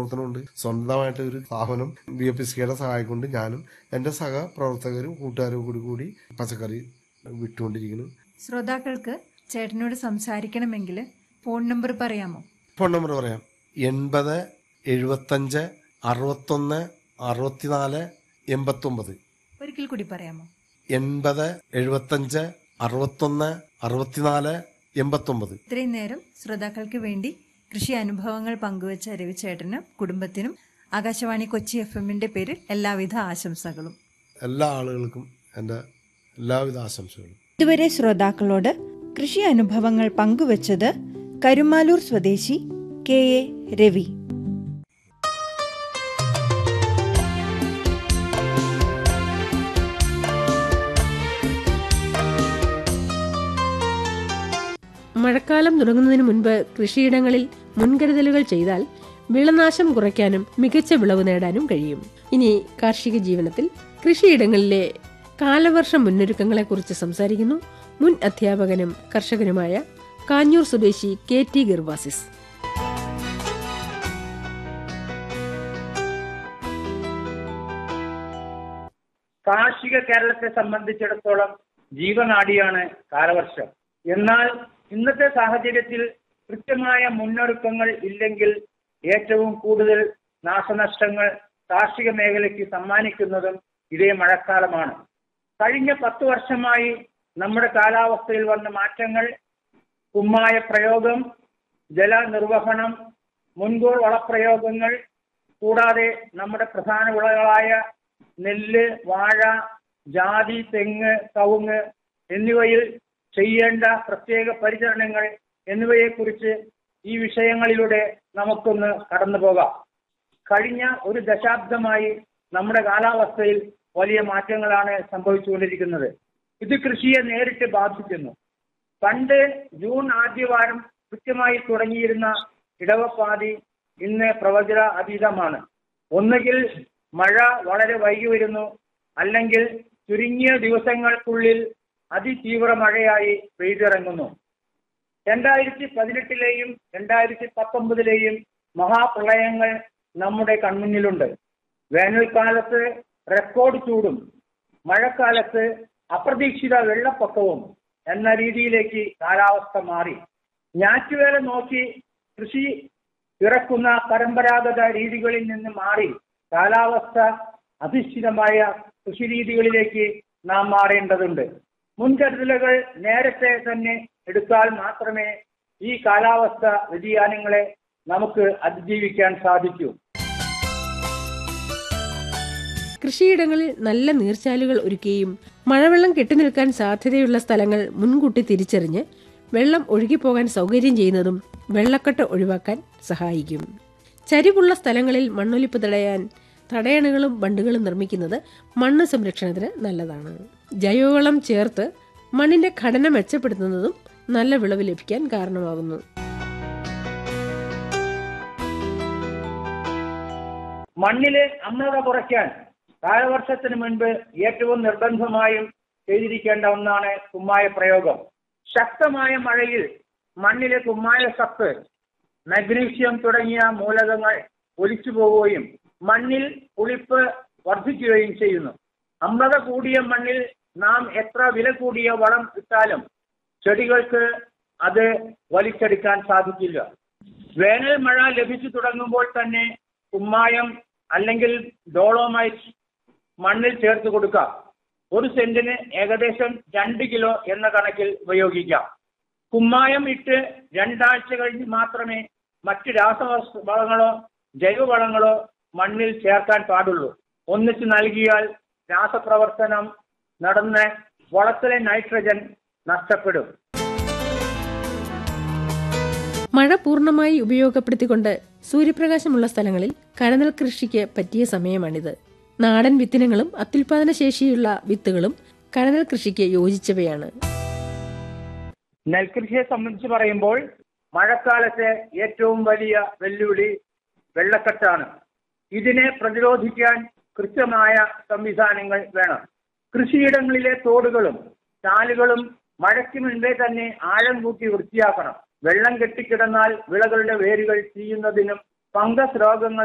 പ്രവർത്തനമുണ്ട് സ്വന്തമായിട്ട് ഒരു സ്ഥാപനം ബി എഫ് സിയുടെ സഹായം കൊണ്ട് ഞാനും എൻ്റെ സഹപ്രവർത്തകരും കൂട്ടുകാരും കൂടി കൂടി പച്ചക്കറി വിട്ടുകൊണ്ടിരിക്കുന്നു ശ്രോതാക്കൾക്ക് ചേട്ടനോട് സംസാരിക്കണമെങ്കിൽ ഫോൺ നമ്പർ പറയാമോ ഫോൺ നമ്പർ പറയാം എൺപത് എഴുപത്തഞ്ച് അറുപത്തൊന്ന് അറുപത്തിനാല് എൺപത്തൊമ്പത് ഒരിക്കൽ കൂടി പറയാമോ എൺപത് എഴുപത്തഞ്ച് അറുപത്തൊന്ന് അറുപത്തിനാല് എൺപത്തൊമ്പത് ഇത്രയും നേരം ശ്രോതാക്കൾക്ക് വേണ്ടി കൃഷി അനുഭവങ്ങൾ പങ്കുവച്ച രവിചേട്ടനും കുടുംബത്തിനും ആകാശവാണി കൊച്ചി എഫ് എമ്മിന്റെ പേരിൽ എല്ലാവിധ ആശംസകളും എല്ലാ ആളുകൾക്കും എൻ്റെ എല്ലാവിധ ആശംസകളും ഇതുവരെ ശ്രോതാക്കളോട് കൃഷി അനുഭവങ്ങൾ പങ്കുവച്ചത് കരുമാലൂർ സ്വദേശി കെ എ രവി മഴക്കാലം തുടങ്ങുന്നതിന് മുൻപ് കൃഷിയിടങ്ങളിൽ മുൻകരുതലുകൾ ചെയ്താൽ വിളനാശം കുറയ്ക്കാനും മികച്ച വിളവ് നേടാനും കഴിയും ഇനി കാർഷിക ജീവനത്തിൽ കൃഷിയിടങ്ങളിലെ കാലവർഷ മുന്നൊരുക്കങ്ങളെക്കുറിച്ച് സംസാരിക്കുന്നു മുൻ അധ്യാപകനും കർഷകനുമായ കാഞ്ഞൂർ സ്വദേശി കെ ടി ഗിർവാസിസ് കാർഷിക കേരളത്തെ സംബന്ധിച്ചിടത്തോളം ജീവനാഡിയാണ് കാലവർഷം എന്നാൽ ഇന്നത്തെ സാഹചര്യത്തിൽ കൃത്യമായ മുന്നൊരുക്കങ്ങൾ ഇല്ലെങ്കിൽ ഏറ്റവും കൂടുതൽ നാശനഷ്ടങ്ങൾ കാർഷിക മേഖലയ്ക്ക് സമ്മാനിക്കുന്നതും ഇതേ മഴക്കാലമാണ് കഴിഞ്ഞ പത്ത് വർഷമായി നമ്മുടെ കാലാവസ്ഥയിൽ വന്ന മാറ്റങ്ങൾ കുമ്മായ പ്രയോഗം ജലനിർവഹണം മുൻകൂർ വളപ്രയോഗങ്ങൾ കൂടാതെ നമ്മുടെ പ്രധാന വിളകളായ നെല്ല് വാഴ ജാതി തെങ്ങ് കവുങ്ങ് എന്നിവയിൽ ചെയ്യേണ്ട പ്രത്യേക പരിചരണങ്ങൾ എന്നിവയെക്കുറിച്ച് ഈ വിഷയങ്ങളിലൂടെ നമുക്കൊന്ന് കടന്നു പോകാം കഴിഞ്ഞ ഒരു ദശാബ്ദമായി നമ്മുടെ കാലാവസ്ഥയിൽ വലിയ മാറ്റങ്ങളാണ് സംഭവിച്ചുകൊണ്ടിരിക്കുന്നത് ഇത് കൃഷിയെ നേരിട്ട് ബാധിക്കുന്നു പണ്ട് ജൂൺ ആദ്യവാരം കൃത്യമായി തുടങ്ങിയിരുന്ന ഇടവപ്പാതി ഇന്ന് പ്രവചന അതീതമാണ് ഒന്നുകിൽ മഴ വളരെ വൈകി വരുന്നു അല്ലെങ്കിൽ ചുരുങ്ങിയ ദിവസങ്ങൾക്കുള്ളിൽ അതിതീവ്ര മഴയായി പെയ്തിറങ്ങുന്നു രണ്ടായിരത്തി പതിനെട്ടിലെയും രണ്ടായിരത്തി പത്തൊമ്പതിലെയും മഹാപ്രളയങ്ങൾ നമ്മുടെ കൺമുന്നിലുണ്ട് വേനൽക്കാലത്ത് റെക്കോർഡ് ചൂടും മഴക്കാലത്ത് അപ്രതീക്ഷിത വെള്ളപ്പൊക്കവും എന്ന രീതിയിലേക്ക് കാലാവസ്ഥ മാറി ഞാറ്റുവേല നോക്കി കൃഷി ഇറക്കുന്ന പരമ്പരാഗത രീതികളിൽ നിന്ന് മാറി കാലാവസ്ഥ അധിഷ്ഠിതമായ കൃഷിരീതികളിലേക്ക് നാം മാറേണ്ടതുണ്ട് മുൻകരുതലുകൾ നേരത്തെ തന്നെ എടുത്താൽ മാത്രമേ ഈ കാലാവസ്ഥ വ്യതിയാനങ്ങളെ നമുക്ക് അതിജീവിക്കാൻ സാധിക്കൂ കൃഷിയിടങ്ങളിൽ നല്ല നീർച്ചാലുകൾ ഒരുക്കുകയും മഴവെള്ളം കെട്ടിനിൽക്കാൻ സാധ്യതയുള്ള സ്ഥലങ്ങൾ മുൻകൂട്ടി തിരിച്ചറിഞ്ഞ് വെള്ളം ഒഴുകിപ്പോകാൻ സൗകര്യം ചെയ്യുന്നതും വെള്ളക്കെട്ട് ഒഴിവാക്കാൻ സഹായിക്കും ചരിവുള്ള സ്ഥലങ്ങളിൽ മണ്ണൊലിപ്പ് തടയാൻ തടയണകളും ബണ്ടുകളും നിർമ്മിക്കുന്നത് മണ്ണ് സംരക്ഷണത്തിന് നല്ലതാണ് ജൈവവളം ചേർത്ത് മണ്ണിന്റെ ഘടന മെച്ചപ്പെടുത്തുന്നതും നല്ല വിളവ് ലഭിക്കാൻ കാരണമാകുന്നു മണ്ണിലെ അമ്ലത കുറയ്ക്കാൻ കാലവർഷത്തിന് മുൻപ് ഏറ്റവും നിർബന്ധമായും ചെയ്തിരിക്കേണ്ട ഒന്നാണ് കുമ്മായ പ്രയോഗം ശക്തമായ മഴയിൽ മണ്ണിലെ കുമ്മായ സത്ത് മഗ്നീഷ്യം തുടങ്ങിയ മൂലകങ്ങൾ ഒലിച്ചു പോവുകയും മണ്ണിൽ പുളിപ്പ് വർദ്ധിക്കുകയും ചെയ്യുന്നു അമ്ലത കൂടിയ മണ്ണിൽ നാം എത്ര വില കൂടിയ വളം ഇട്ടാലും ചെടികൾക്ക് അത് വലിച്ചെടുക്കാൻ സാധിക്കില്ല വേനൽ മഴ ലഭിച്ചു തുടങ്ങുമ്പോൾ തന്നെ കുമ്മായം അല്ലെങ്കിൽ ഡോളോമൈറ്റ് മണ്ണിൽ ചേർത്ത് കൊടുക്കാം ഒരു സെന്റിന് ഏകദേശം രണ്ട് കിലോ എന്ന കണക്കിൽ ഉപയോഗിക്കാം കുമ്മായം ഇട്ട് രണ്ടാഴ്ച കഴിഞ്ഞ് മാത്രമേ മറ്റ് രാസവളങ്ങളോ ജൈവവളങ്ങളോ മണ്ണിൽ ചേർക്കാൻ പാടുള്ളൂ ഒന്നിച്ച് നൽകിയാൽ രാസപ്രവർത്തനം നടന്ന് വളത്തിലെ നൈട്രജൻ നഷ്ടപ്പെടും മഴ പൂർണ്ണമായി ഉപയോഗപ്പെടുത്തിക്കൊണ്ട് സൂര്യപ്രകാശമുള്ള സ്ഥലങ്ങളിൽ കരനെൽ കൃഷിക്ക് പറ്റിയ സമയമാണിത് നാടൻ വിത്തിനങ്ങളും അത്യുൽപാദന ശേഷിയുള്ള വിത്തുകളും കരനെൽ കൃഷിക്ക് യോജിച്ചവയാണ് നെൽകൃഷിയെ സംബന്ധിച്ച് പറയുമ്പോൾ മഴക്കാലത്തെ ഏറ്റവും വലിയ വെല്ലുവിളി വെള്ളക്കെട്ടാണ് ഇതിനെ പ്രതിരോധിക്കാൻ കൃത്യമായ സംവിധാനങ്ങൾ വേണം കൃഷിയിടങ്ങളിലെ തോടുകളും ചാലുകളും മഴയ്ക്ക് മുൻപേ തന്നെ ആഴം കൂട്ടി വൃത്തിയാക്കണം വെള്ളം കെട്ടിക്കിടന്നാൽ വിളകളുടെ വേരുകൾ ചീയുന്നതിനും ഫംഗസ് രോഗങ്ങൾ